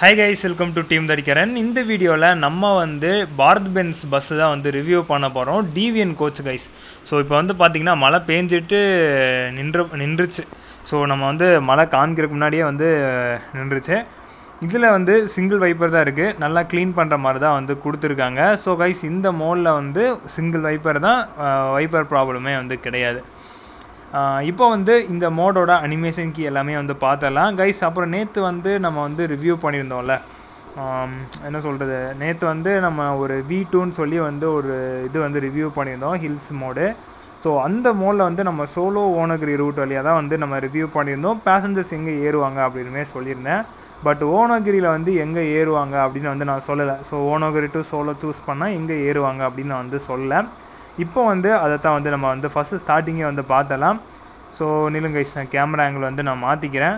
hi guys welcome to team தடிக்கிறன் இந்த வீடியோவில் நம்ம வந்து பாரத் பென்ஸ் பஸ்ஸு தான் வந்து ரிவ்யூ பண்ண போகிறோம் டிவிஎன் கோச் கைஸ் ஸோ இப்போ வந்து பார்த்தீங்கன்னா மழை பேஞ்சிட்டு நின்று நின்றுச்சு ஸோ நம்ம வந்து மழை காமிக்கிறதுக்கு முன்னாடியே வந்து நின்றுச்சு இதில் வந்து சிங்கிள் வைப்பர் தான் இருக்குது நல்லா க்ளீன் பண்ணுற மாதிரி தான் வந்து கொடுத்துருக்காங்க ஸோ கைஸ் இந்த மோடில் வந்து சிங்கிள் வைப்பர் தான் வைப்பர் ப்ராப்ளமே வந்து கிடையாது இப்போ வந்து இந்த மோடோட அனிமேஷன் கீ எல்லாமே வந்து பார்த்தலாம் கைஸ் அப்புறம் நேற்று வந்து நம்ம வந்து ரிவ்யூ பண்ணியிருந்தோம்ல என்ன சொல்கிறது நேற்று வந்து நம்ம ஒரு வி டூன்னு சொல்லி வந்து ஒரு இது வந்து ரிவ்யூ பண்ணியிருந்தோம் ஹில்ஸ் மோடு ஸோ அந்த மோடில் வந்து நம்ம சோலோ ஓனகிரி ரூட் வழியாக தான் வந்து நம்ம ரிவ்யூ பண்ணியிருந்தோம் பேசஞ்சர்ஸ் எங்கே ஏறுவாங்க அப்படின்னுமே சொல்லியிருந்தேன் பட் ஓனகிரியில் வந்து எங்கே ஏறுவாங்க அப்படின்னு வந்து நான் சொல்லலை ஸோ ஓனகிரி டு சோலோ சூஸ் பண்ணால் எங்கே ஏறுவாங்க அப்படின்னு நான் வந்து சொல்லலை இப்போ வந்து அதை தான் வந்து நம்ம வந்து ஃபஸ்ட்டு ஸ்டார்டிங்கே வந்து பார்த்தலாம் ஸோ நிலுங்க நான் கேமரா ஆங்கிள் வந்து நான் மாற்றிக்கிறேன்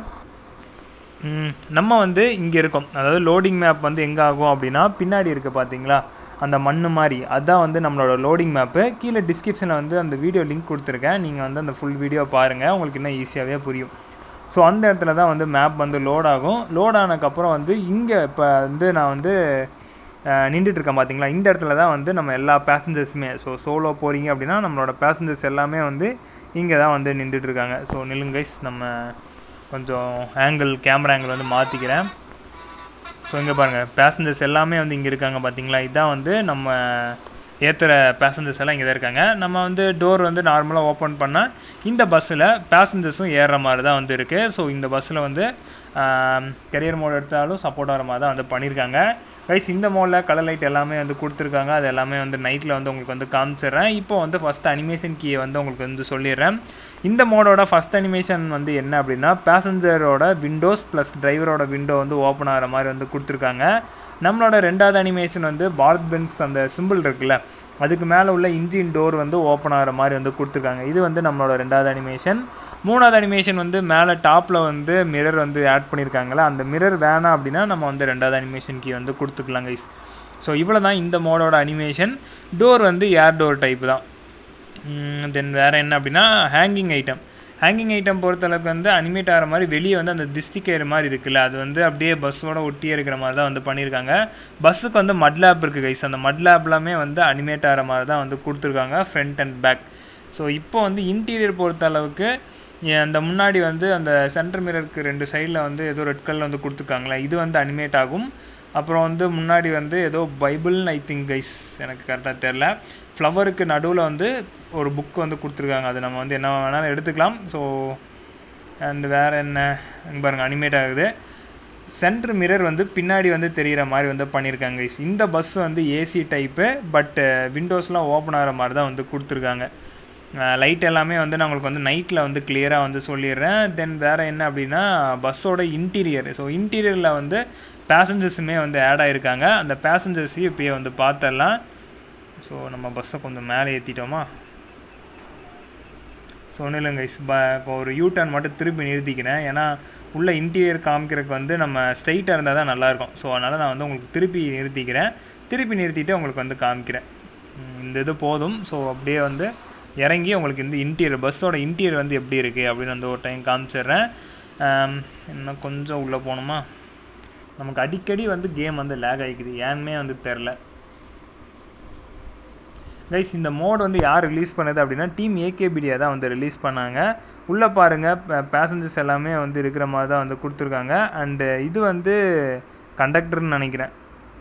நம்ம வந்து இங்கே இருக்கோம் அதாவது லோடிங் மேப் வந்து எங்கே ஆகும் அப்படின்னா பின்னாடி இருக்குது பார்த்தீங்களா அந்த மண் மாதிரி அதுதான் வந்து நம்மளோட லோடிங் மேப்பு கீழே டிஸ்கிரிப்ஷனில் வந்து அந்த வீடியோ லிங்க் கொடுத்துருக்கேன் நீங்கள் வந்து அந்த ஃபுல் வீடியோ பாருங்கள் உங்களுக்கு இன்னும் ஈஸியாகவே புரியும் ஸோ அந்த இடத்துல தான் வந்து மேப் வந்து லோட் ஆகும் லோட் ஆனதுக்கப்புறம் வந்து இங்கே இப்போ வந்து நான் வந்து நின்றுட்டு இருக்கேன் பார்த்தீங்களா இந்த இடத்துல தான் வந்து நம்ம எல்லா பேசஞ்சர்ஸுமே ஸோ சோலோ போகிறீங்க அப்படின்னா நம்மளோட பேசஞ்சர்ஸ் எல்லாமே வந்து இங்கே தான் வந்து நின்றுட்டு இருக்காங்க ஸோ நிலுங்கைஸ் நம்ம கொஞ்சம் ஆங்கிள் கேமரா ஆங்கிள் வந்து மாற்றிக்கிறேன் ஸோ இங்கே பாருங்கள் பேசஞ்சர்ஸ் எல்லாமே வந்து இங்கே இருக்காங்க பார்த்தீங்களா இதுதான் வந்து நம்ம ஏற்றுற பேசஞ்சர்ஸ் எல்லாம் இங்கே தான் இருக்காங்க நம்ம வந்து டோர் வந்து நார்மலாக ஓப்பன் பண்ணால் இந்த பஸ்ஸில் பேசஞ்சர்ஸும் ஏறுற மாதிரி தான் வந்து இருக்குது ஸோ இந்த பஸ்ஸில் வந்து கெரியர் மோட் எடுத்தாலும் சப்போர்ட் ஆகிற மாதிரி தான் வந்து பண்ணியிருக்காங்க கைஸ் இந்த மோடில் கலர் லைட் எல்லாமே வந்து கொடுத்துருக்காங்க அது எல்லாமே வந்து நைட்டில் வந்து உங்களுக்கு வந்து காமிச்சிடுறேன் இப்போ வந்து ஃபஸ்ட் அனிமேஷன் கீயை வந்து உங்களுக்கு வந்து சொல்லிடுறேன் இந்த மோடோட ஃபஸ்ட் அனிமேஷன் வந்து என்ன அப்படின்னா பேசஞ்சரோட விண்டோஸ் ப்ளஸ் டிரைவரோட விண்டோ வந்து ஓப்பன் ஆகிற மாதிரி வந்து கொடுத்துருக்காங்க நம்மளோட ரெண்டாவது அனிமேஷன் வந்து பாரத் பென்ஸ் அந்த சிம்பிள் இருக்குல்ல அதுக்கு மேலே உள்ள இன்ஜின் டோர் வந்து ஓப்பன் ஆகிற மாதிரி வந்து கொடுத்துருக்காங்க இது வந்து நம்மளோட ரெண்டாவது அனிமேஷன் மூணாவது அனிமேஷன் வந்து மேலே டாப்பில் வந்து மிரர் வந்து ஆட் பண்ணியிருக்காங்களா அந்த மிரர் வேணாம் அப்படின்னா நம்ம வந்து ரெண்டாவது அனிமேஷன் கீ வந்து கொடுத்துக்கலாம் கைஸ் ஸோ இவ்வளோ தான் இந்த மோடோட அனிமேஷன் டோர் வந்து ஏர் டோர் டைப் தான் தென் வேறு என்ன அப்படின்னா ஹேங்கிங் ஐட்டம் ஹேங்கிங் ஐட்டம் பொறுத்தளவுக்கு வந்து அனிமேட் ஆகிற மாதிரி வெளியே வந்து அந்த திஸ்டி கயிறு மாதிரி இருக்குல்ல அது வந்து அப்படியே பஸ்ஸோட ஒட்டியே இருக்கிற மாதிரி தான் வந்து பண்ணியிருக்காங்க பஸ்ஸுக்கு வந்து மட் லேப் இருக்குது கைஸ் அந்த மட் லேப்லாமே வந்து அனிமேட் ஆகிற மாதிரி தான் வந்து கொடுத்துருக்காங்க ஃப்ரண்ட் அண்ட் பேக் ஸோ இப்போ வந்து இன்டீரியர் பொறுத்த அளவுக்கு அந்த முன்னாடி வந்து அந்த சென்டர் மிரருக்கு ரெண்டு சைடில் வந்து ஏதோ ரெட் கலர் வந்து கொடுத்துருக்காங்களே இது வந்து அனிமேட் ஆகும் அப்புறம் வந்து முன்னாடி வந்து ஏதோ பைபிள்னு ஐ திங்க் கைஸ் எனக்கு கரெக்டாக தெரில ஃப்ளவருக்கு நடுவில் வந்து ஒரு புக் வந்து கொடுத்துருக்காங்க அது நம்ம வந்து என்ன வேணாலும் எடுத்துக்கலாம் ஸோ அண்ட் வேறு என்ன இங்கே பாருங்கள் அனிமேட் ஆகுது சென்டர் மிரர் வந்து பின்னாடி வந்து தெரிகிற மாதிரி வந்து பண்ணியிருக்காங்க கைஸ் இந்த பஸ் வந்து ஏசி டைப்பு பட் விண்டோஸ்லாம் ஓப்பன் ஆகிற மாதிரி தான் வந்து கொடுத்துருக்காங்க லைட் எல்லாமே வந்து நான் உங்களுக்கு வந்து நைட்டில் வந்து கிளியராக வந்து சொல்லிடுறேன் தென் வேறு என்ன அப்படின்னா பஸ்ஸோட இன்டீரியர் ஸோ இன்டீரியரில் வந்து பேசஞ்சர்ஸுமே வந்து ஆட் ஆகிருக்காங்க அந்த பேசஞ்சர்ஸையும் இப்போயே வந்து பார்த்துடலாம் ஸோ நம்ம பஸ்ஸை கொஞ்சம் மேலே ஏற்றிட்டோமா ஸோ ஒன்றும் இல்லைங்க இஸ் ப இப்போ ஒரு யூ டர்ன் மட்டும் திருப்பி நிறுத்திக்கிறேன் ஏன்னா உள்ள இன்டீரியர் காமிக்கிறதுக்கு வந்து நம்ம ஸ்ட்ரைட்டாக இருந்தால் தான் நல்லாயிருக்கும் ஸோ அதனால் நான் வந்து உங்களுக்கு திருப்பி நிறுத்திக்கிறேன் திருப்பி நிறுத்திட்டு உங்களுக்கு வந்து காமிக்கிறேன் இந்த இது போதும் ஸோ அப்படியே வந்து இறங்கி உங்களுக்கு இந்த இன்டீரியர் பஸ்ஸோட இன்டீரியர் வந்து எப்படி இருக்குது அப்படின்னு வந்து ஒரு டைம் காமிச்சிடுறேன் இன்னும் கொஞ்சம் உள்ளே போகணுமா நமக்கு அடிக்கடி வந்து கேம் வந்து லேக் ஆகிக்குது ஏன்னே வந்து தெரில கைஸ் இந்த மோட் வந்து யார் ரிலீஸ் பண்ணது அப்படின்னா டீம் ஏகேபிடியா தான் வந்து ரிலீஸ் பண்ணாங்க உள்ளே பாருங்கள் பேசஞ்சர்ஸ் எல்லாமே வந்து இருக்கிற மாதிரி தான் வந்து கொடுத்துருக்காங்க அண்டு இது வந்து கண்டக்டர்னு நினைக்கிறேன்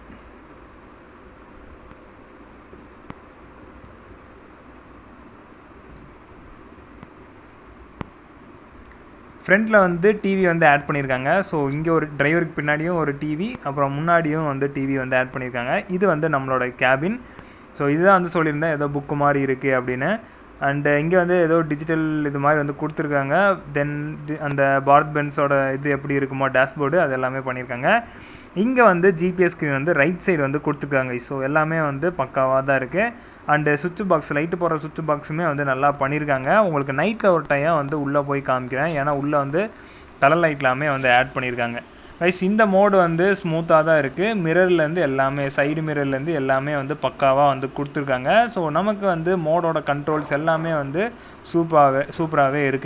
ஃப்ரண்ட்டில் வந்து டிவி வந்து ஆட் பண்ணியிருக்காங்க ஸோ இங்கே ஒரு டிரைவருக்கு பின்னாடியும் ஒரு டிவி அப்புறம் முன்னாடியும் வந்து டிவி வந்து ஆட் பண்ணியிருக்காங்க இது வந்து நம்மளோட கேபின் ஸோ இதுதான் வந்து சொல்லியிருந்தேன் ஏதோ புக்கு மாதிரி இருக்குது அப்படின்னு அண்டு இங்கே வந்து ஏதோ டிஜிட்டல் இது மாதிரி வந்து கொடுத்துருக்காங்க தென் அந்த பாரத் பென்ஸோட இது எப்படி இருக்குமோ டேஷ்போர்டு அது எல்லாமே பண்ணியிருக்காங்க இங்கே வந்து ஜிபிஎஸ் ஸ்க்ரீன் வந்து ரைட் சைடு வந்து கொடுத்துருக்காங்க ஸோ எல்லாமே வந்து பக்காவாக தான் இருக்குது அண்டு சுவிட்ச் பாக்ஸ் லைட்டு போகிற சுவிட்ச் பாக்ஸுமே வந்து நல்லா பண்ணியிருக்காங்க உங்களுக்கு நைட்டில் ஒரு டைம் வந்து உள்ளே போய் காமிக்கிறேன் ஏன்னா உள்ளே வந்து கலர் லைட்லாமே வந்து ஆட் பண்ணியிருக்காங்க கைஸ் இந்த மோடு வந்து ஸ்மூத்தாக தான் இருக்குது மிரர்லேருந்து எல்லாமே சைடு மிரர்லேருந்து எல்லாமே வந்து பக்காவாக வந்து கொடுத்துருக்காங்க ஸோ நமக்கு வந்து மோடோட கண்ட்ரோல்ஸ் எல்லாமே வந்து சூப்பராகவே சூப்பராகவே இருக்குது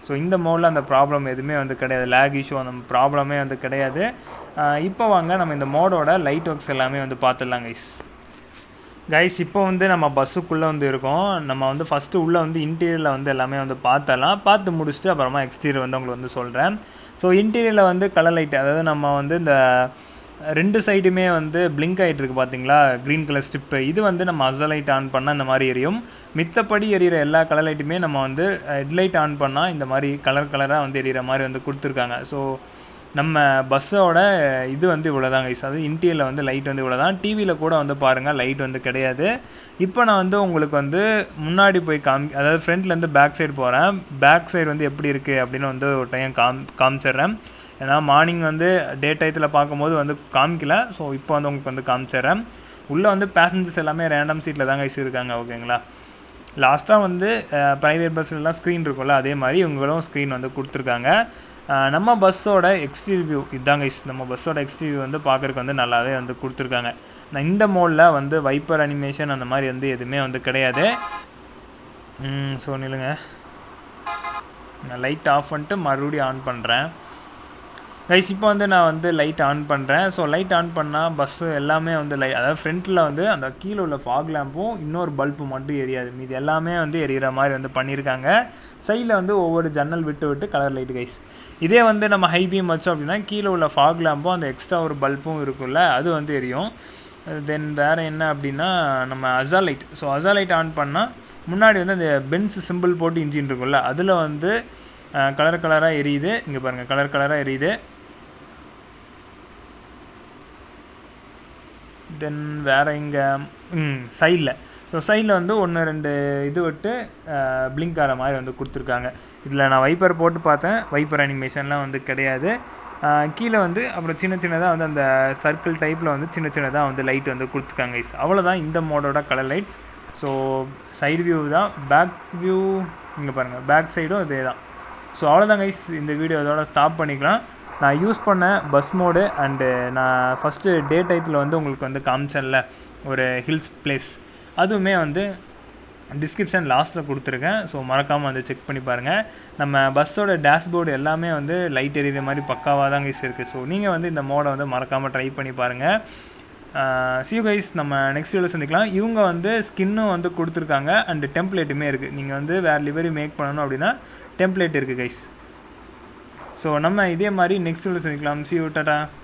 ஸோ இந்த மோடில் அந்த ப்ராப்ளம் எதுவுமே வந்து கிடையாது லேக் இஷ்யூ அந்த ப்ராப்ளமே வந்து கிடையாது இப்போ வாங்க நம்ம இந்த மோடோட லைட் ஒர்க்ஸ் எல்லாமே வந்து பார்த்துடலாம் கைஸ் கைஸ் இப்போ வந்து நம்ம பஸ்ஸுக்குள்ளே வந்து இருக்கோம் நம்ம வந்து ஃபஸ்ட்டு உள்ளே வந்து இன்டீரியரில் வந்து எல்லாமே வந்து பார்த்தலாம் பார்த்து முடிச்சுட்டு அப்புறமா எக்ஸ்டீரியர் வந்து உங்களுக்கு வந்து சொல்கிறேன் ஸோ இன்டீரியரில் வந்து கலர் லைட் அதாவது நம்ம வந்து இந்த ரெண்டு சைடுமே வந்து பிளிங்க் ஆகிட்டு இருக்கு பார்த்தீங்களா க்ரீன் கலர் ஸ்ட்ரிப்பு இது வந்து நம்ம அசல் லைட் ஆன் பண்ணால் இந்த மாதிரி எரியும் மித்தப்படி எரியிற எல்லா கலர் லைட்டுமே நம்ம வந்து ஹெட்லைட் ஆன் பண்ணால் இந்த மாதிரி கலர் கலராக வந்து எரியிற மாதிரி வந்து கொடுத்துருக்காங்க ஸோ நம்ம பஸ்ஸோட இது வந்து இவ்வளோதான் கைஸ் அது இன்டீரியரில் வந்து லைட் வந்து இவ்வளோதான் டிவியில் கூட வந்து பாருங்கள் லைட் வந்து கிடையாது இப்போ நான் வந்து உங்களுக்கு வந்து முன்னாடி போய் காமி அதாவது ஃப்ரண்ட்லேருந்து பேக் சைடு போகிறேன் பேக் சைடு வந்து எப்படி இருக்குது அப்படின்னு வந்து ஒரு டைம் காம் காமிச்சிடுறேன் ஏன்னா மார்னிங் வந்து டே டயத்தில் பார்க்கும்போது வந்து காமிக்கல ஸோ இப்போ வந்து உங்களுக்கு வந்து காமிச்சிடுறேன் உள்ளே வந்து பேசஞ்சர்ஸ் எல்லாமே ரேண்டம் சீட்டில் தான் கைஸ் இருக்காங்க ஓகேங்களா லாஸ்ட்டாக வந்து ப்ரைவேட் பஸ்லலாம் ஸ்க்ரீன் இருக்கும்ல அதே மாதிரி இவங்களும் ஸ்க்ரீன் வந்து கொடுத்துருக்காங்க நம்ம பஸ்ஸோட எக்ஸ்டீரியர் வியூ இதாங்க இஸ் நம்ம பஸ்ஸோட எக்ஸ்டீரியர் வந்து பார்க்குறதுக்கு வந்து நல்லாவே வந்து கொடுத்துருக்காங்க நான் இந்த மோடில் வந்து வைப்பர் அனிமேஷன் அந்த மாதிரி வந்து எதுவுமே வந்து கிடையாது ஸோ நில்லுங்க நான் லைட் ஆஃப் பண்ணிட்டு மறுபடியும் ஆன் பண்ணுறேன் கைஸ் இப்போ வந்து நான் வந்து லைட் ஆன் பண்ணுறேன் ஸோ லைட் ஆன் பண்ணால் பஸ்ஸு எல்லாமே வந்து லை அதாவது ஃப்ரண்ட்டில் வந்து அந்த கீழே உள்ள ஃபாக் லேம்பும் இன்னொரு பல்பு மட்டும் எரியாது மீது எல்லாமே வந்து எரியிற மாதிரி வந்து பண்ணியிருக்காங்க சைடில் வந்து ஒவ்வொரு ஜன்னல் விட்டு விட்டு கலர் லைட் கைஸ் இதே வந்து நம்ம ஹை பீம் வச்சோம் அப்படின்னா கீழே உள்ள ஃபாக் லேம்பும் அந்த எக்ஸ்ட்ரா ஒரு பல்பும் இருக்கும்ல அது வந்து எரியும் தென் வேறு என்ன அப்படின்னா நம்ம அசா லைட் ஸோ அசா லைட் ஆன் பண்ணால் முன்னாடி வந்து அந்த பென்ஸ் சிம்பிள் போட்டு இன்ஜின் இருக்கும்ல அதில் வந்து கலர் கலராக எரியுது இங்கே பாருங்கள் கலர் கலராக எரியுது தென் வேறு இங்கே ம் சைடில் ஸோ சைடில் வந்து ஒன்று ரெண்டு இது விட்டு பிளிங்க் ஆகிற மாதிரி வந்து கொடுத்துருக்காங்க இதில் நான் வைப்பர் போட்டு பார்த்தேன் வைப்பர் அனிமேஷன்லாம் வந்து கிடையாது கீழே வந்து அப்புறம் சின்ன சின்னதாக வந்து அந்த சர்க்கிள் டைப்பில் வந்து சின்ன சின்னதாக வந்து லைட் வந்து கொடுத்துருக்காங்க கைஸ் அவ்வளோதான் இந்த மோடோட colour lights so side view தான் பேக் வியூ இங்கே பாருங்கள் பேக் சைடும் இதே தான் ஸோ அவ்வளோதான் கைஸ் இந்த வீடியோ இதோட ஸ்டாப் பண்ணிக்கலாம் நான் யூஸ் பண்ண பஸ் மோடு அண்டு நான் ஃபஸ்ட்டு டே டைத்தில் வந்து உங்களுக்கு வந்து காமிச்சேன்ல ஒரு ஹில்ஸ் பிளேஸ் அதுவுமே வந்து டிஸ்கிரிப்ஷன் லாஸ்ட்டில் கொடுத்துருக்கேன் ஸோ மறக்காமல் வந்து செக் பண்ணி பாருங்கள் நம்ம பஸ்ஸோட டேஷ்போர்டு எல்லாமே வந்து லைட் எரியுற மாதிரி பக்காவாக தான் கைஸ் இருக்குது ஸோ நீங்கள் வந்து இந்த மோடை வந்து மறக்காமல் ட்ரை பண்ணி பாருங்கள் சியூ கைஸ் நம்ம நெக்ஸ்ட் வீடியோ சந்திக்கலாம் இவங்க வந்து ஸ்கின்னும் வந்து கொடுத்துருக்காங்க அண்ட் டெம்ப்ளேட்டுமே இருக்குது நீங்கள் வந்து வேறு லிவரி மேக் பண்ணணும் அப்படின்னா டெம்ப்ளேட் இருக்குது கைஸ் ஸோ நம்ம இதே மாதிரி நெக்ஸ்ட் வீடியோ சந்திக்கலாம் சியூ டாட்டா